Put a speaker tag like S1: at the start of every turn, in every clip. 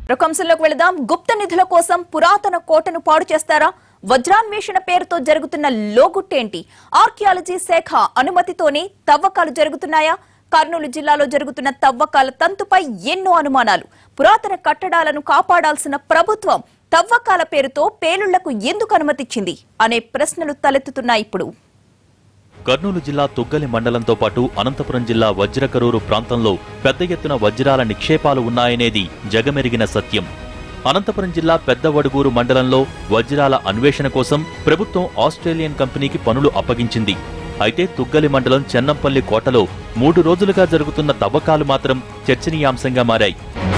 S1: ప్రకంశంలోకి వెళదాం గుప్త నిధుల కోసం పురాతన కోటను పాడు చేస్తారా వజ్రాన్వేషణ పేరుతో జరుగుతున్న లోగుట్టేంటి ఆర్కియాలజీ శాఖ అనుమతితోనే తవ్వకాలు జరుగుతున్నాయా కర్నూలు జిల్లాలో జరుగుతున్న తవ్వకాల తంతుపై ఎన్నో అనుమానాలు పురాతన కట్టడాలను కాపాడాల్సిన ప్రభుత్వం తవ్వకాల పేరుతో పేలుళ్లకు ఎందుకు అనుమతిచ్చింది అనే ప్రశ్నలు తలెత్తుతున్నాయి ఇప్పుడు
S2: కర్నూలు జిల్లా తుగ్గలి మండలంతో పాటు అనంతపురం జిల్లా వజ్రకరూరు ప్రాంతంలో పెద్ద ఎత్తున వజ్రాల నిక్షేపాలు ఉన్నాయనేది జగమెరిగిన సత్యం అనంతపురం జిల్లా పెద్దవడుగూరు మండలంలో వజ్రాల అన్వేషణ కోసం ప్రభుత్వం ఆస్ట్రేలియన్ కంపెనీకి పనులు అప్పగించింది అయితే తుగ్గలి మండలం చెన్నంపల్లి కోటలో మూడు రోజులుగా జరుగుతున్న తవ్వకాలు మాత్రం చర్చనీయాంశంగా మారాయి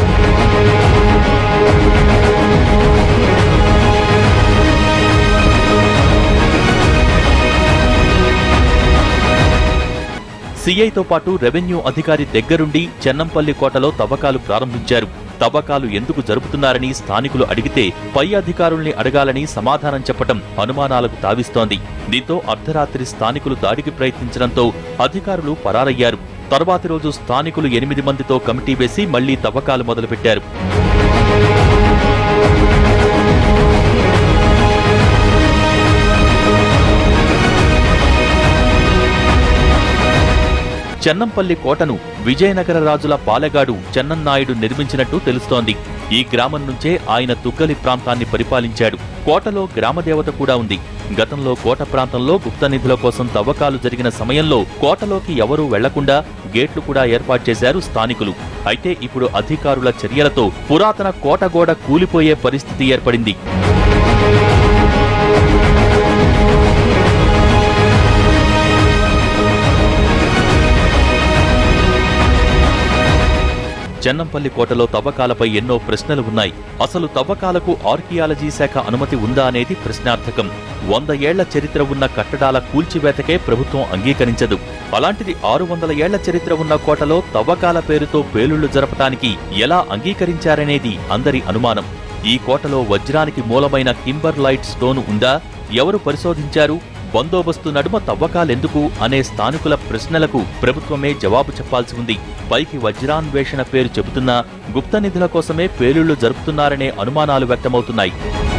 S2: సీఐతో పాటు రెవెన్యూ అధికారి దగ్గరుండి చెన్నంపల్లి కోటలో తవ్వకాలు ప్రారంభించారు తవ్వకాలు ఎందుకు జరుపుతున్నారని స్థానికులు అడిగితే పై అధికారుల్ని అడగాలని సమాధానం చెప్పటం అనుమానాలకు తావిస్తోంది దీంతో అర్ధరాత్రి స్థానికులు దాడికి ప్రయత్నించడంతో అధికారులు పరారయ్యారు తర్వాతి రోజు స్థానికులు ఎనిమిది మందితో కమిటీ వేసి మళ్లీ తవ్వకాలు మొదలుపెట్టారు చెన్నంపల్లి కోటను విజయనగర రాజుల పాలెగాడు చెన్నన్నాయుడు నిర్మించినట్టు తెలుస్తోంది ఈ గ్రామం నుంచే ఆయన తుగ్గలి ప్రాంతాన్ని పరిపాలించాడు కోటలో గ్రామదేవత కూడా ఉంది గతంలో కోట ప్రాంతంలో గుప్త నిధుల కోసం తవ్వకాలు జరిగిన సమయంలో కోటలోకి ఎవరూ వెళ్లకుండా గేట్లు కూడా ఏర్పాటు చేశారు స్థానికులు అయితే ఇప్పుడు అధికారుల చర్యలతో పురాతన కోట గోడ కూలిపోయే పరిస్థితి ఏర్పడింది చెన్నంపల్లి కోటలో తవ్వకాలపై ఎన్నో ప్రశ్నలు ఉన్నాయి అసలు తవ్వకాలకు ఆర్కియాలజీ శాఖ అనుమతి ఉందా అనేది ప్రశ్నార్థకం వంద ఏళ్ల చరిత్ర ఉన్న కట్టడాల కూల్చివేతకే ప్రభుత్వం అంగీకరించదు అలాంటిది ఆరు వందల ఏళ్ల చరిత్ర ఉన్న కోటలో తవ్వకాల పేరుతో పేలుళ్లు జరపటానికి ఎలా అంగీకరించారనేది అందరి అనుమానం ఈ కోటలో వజ్రానికి మూలమైన కింబర్ లైట్ స్టోన్ ఉందా ఎవరు పరిశోధించారు బందోబస్తు నడుమ తవ్వకాలెందుకు అనే స్థానికుల ప్రశ్నలకు ప్రభుత్వమే జవాబు చెప్పాల్సి ఉంది పైకి వజ్రాన్వేషణ పేరు చెబుతున్నా గుప్త నిధుల కోసమే పేలుళ్లు జరుపుతున్నారనే అనుమానాలు వ్యక్తమవుతున్నాయి